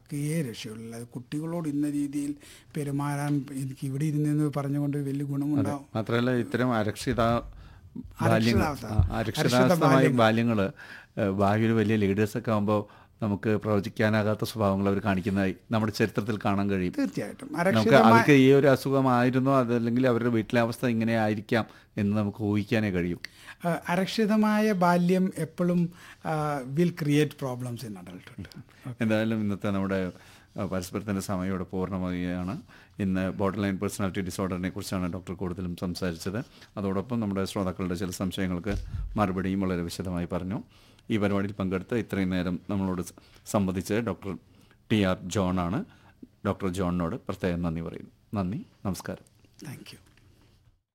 അവർക്കേ രക്ഷയുള്ളൂ അല്ലാതെ കുട്ടികളോട് ഇന്ന രീതിയിൽ പെരുമാറാൻ എനിക്ക് ഇവിടെ ഇരുന്നെന്ന് പറഞ്ഞുകൊണ്ട് വലിയ ഗുണമുണ്ടാവും മാത്രമല്ല ഇത്തരം അരക്ഷിത ബാല്യങ്ങൾ അരക്ഷിതാവസ്ഥ. ആ, അരക്ഷിതാവസ്ഥമായ ബാല്യങ്ങൾ ഭാവിയിൽ വലിയ ലീഡേഴ്സൊക്കെ ആകുമ്പോൾ നമുക്ക് പ്രവചിക്കാനാകാത്ത സ്വഭാവങ്ങൾ അവർ കാണിക്കുന്നതായി നമ്മുടെ ചരിത്രത്തിൽ കാണാൻ കഴിയും തീർച്ചയായിട്ടും നമുക്ക് അരക്ഷിതമായ അവർക്ക് ഈ ഒരു അസുഖമായിരുന്നോ അതല്ലെങ്കിൽ അവരുടെ വീട്ടിലെ അവസ്ഥ ഇങ്ങനെ ആയിരിക്കാം എന്ന് നമുക്ക് ഊഹിക്കാനേ കഴിയും ആ, അരക്ഷിതമായ ബാല്യം എപ്പോഴും will create problems in adulthood എന്തായാലും ഇന്നത്തെ നമ്മുടെ ആ, പരസ്പരത്തിൻ്റെ സമയം ഇവിടെ പൂർണ്ണമാവുകയാണ് ഇന്ന് ബോർഡർ ലൈൻ പേഴ്സണാലിറ്റി ഡിസോർഡറിനെ കുറിച്ചാണ് ഡോക്ടർ കൂടുതലും സംസാരിച്ചത് അതോടൊപ്പം നമ്മുടെ ശ്രോതാക്കളുടെ ചില സംശയങ്ങൾക്ക് മറുപടിയും വളരെ വിശദമായി പറഞ്ഞു ഈ പരിപാടിയിൽ പങ്കെടുത്ത് ഇത്രയും നേരം നമ്മളോട് സംബന്ധിച്ച് ഡോക്ടർ ടി ആർ ജോൺ ആണ് ഡോക്ടർ ജോണിനോട് പ്രത്യേകം നന്ദി പറയുന്നു നന്ദി നമസ്കാരം താങ്ക് യു